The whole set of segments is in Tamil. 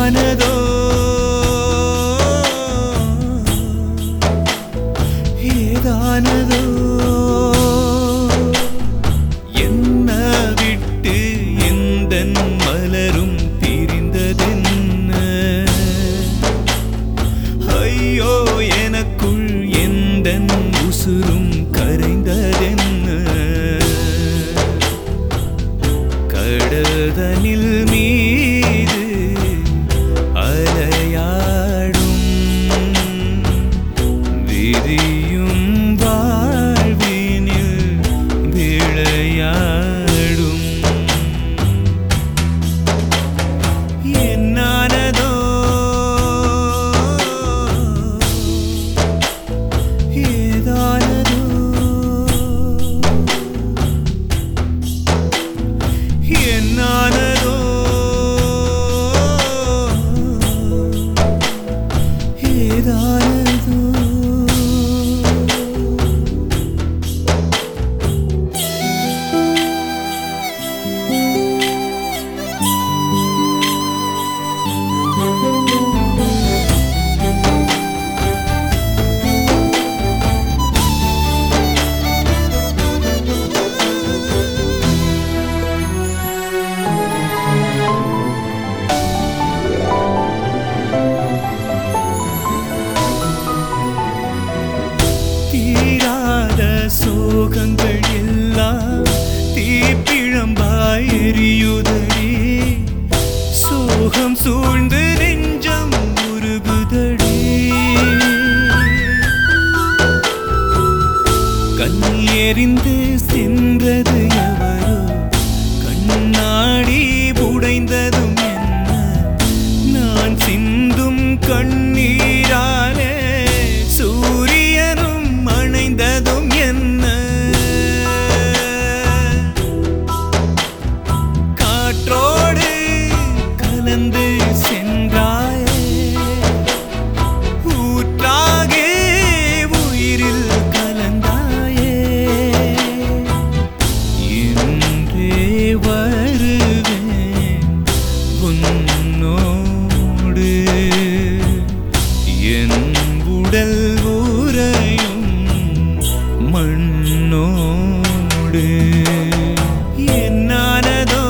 ஏதானதோ ஏதானதோ என்ன விட்டு எந்தன் மலரும் பிரிந்ததென்ன ஐயோ எனக்குள் எந்தன் உசுரும் கரைந்ததென்ன கடதனில் மீது அலையாடும் விரியும் வாழ்வினில் விளையாடும் என்னானதோ ஏதானதோ என்னானதோ ஏதானதோ தீராத சோகங்கள் எல்லாம் தீப்பிழம்பாய் எரியுதடி சோகம் சூழ்ந்து நெஞ்சம் உருகுதடி கண் எறிந்து சென்றது எவரோ கண்ணாடி உடைந்ததும் என்ன நான் சிந்தும் கண்ணீராலே சூரியனும் அணைந்ததும் என்ன காற்றோடு கலந்து சென்றாயே ஊற்றாகே உயிரில் கலந்தாயே இன்றே வருவேன் உன்னோடு என் உடல் ஊரையும் மண்ணோடு என்னானதோ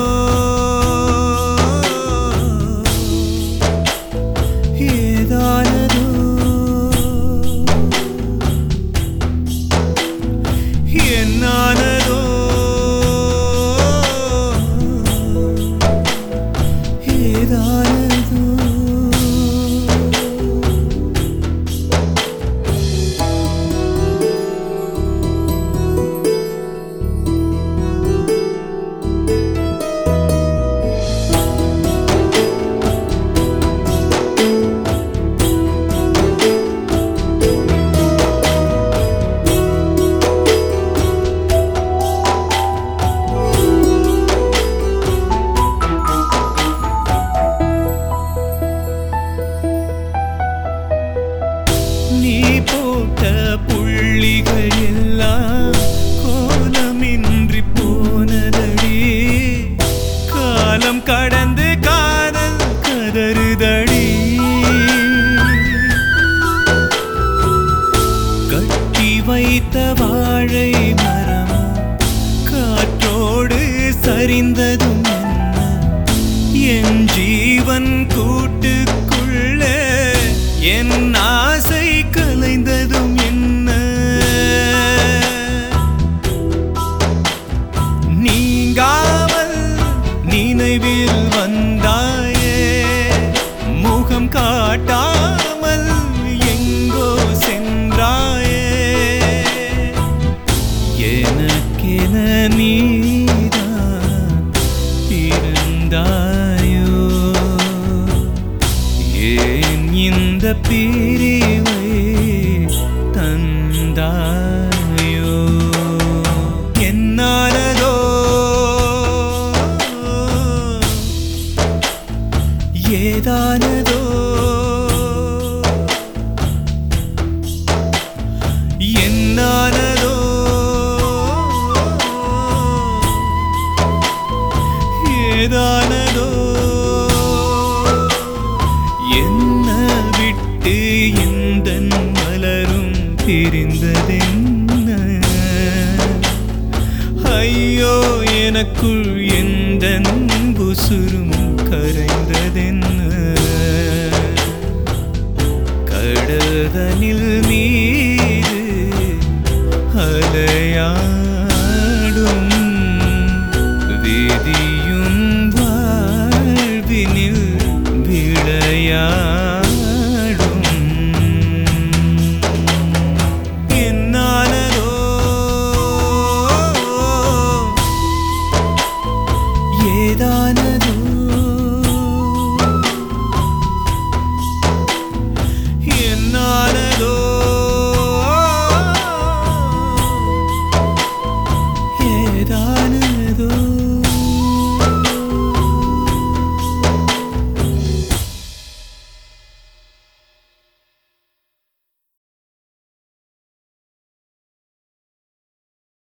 ஏதானதோ என்னானதோ ஏதானதோ நீ போட்ட புள்ளிகள் எல்லாம் கோலமின்றி போனதடி காலம் கடந்து காதல் கதறுதடி கட்டி வைத்த வாழை மரம் காற்றோடு சரிந்ததும் என்ன என் ஜீவன் கூட்டுக்குள்ளே என் ஆசை கலைந்ததும் என்ன நீங்காமல் நினைவில் வந்தாயே முகம் காட்டாமல் எங்கோ சென்றாயே எனக்கென நீதான் இருந்தாயோ ஏன் இந்த பிரிவை தந்தாயோ என்னானதோ ஏதானதோ என்னானதோ ஏதானதோ பிரிந்ததென்ன ஐயோ எனக்குள் எந்த புசுரும் கரைந்ததென்ன கடதனில் மீது அலையாடும் விதியும் வாழ்வினில் விளையாடும் என்னானதோ ஏதானதோ என்னானதோ ஏதானதோ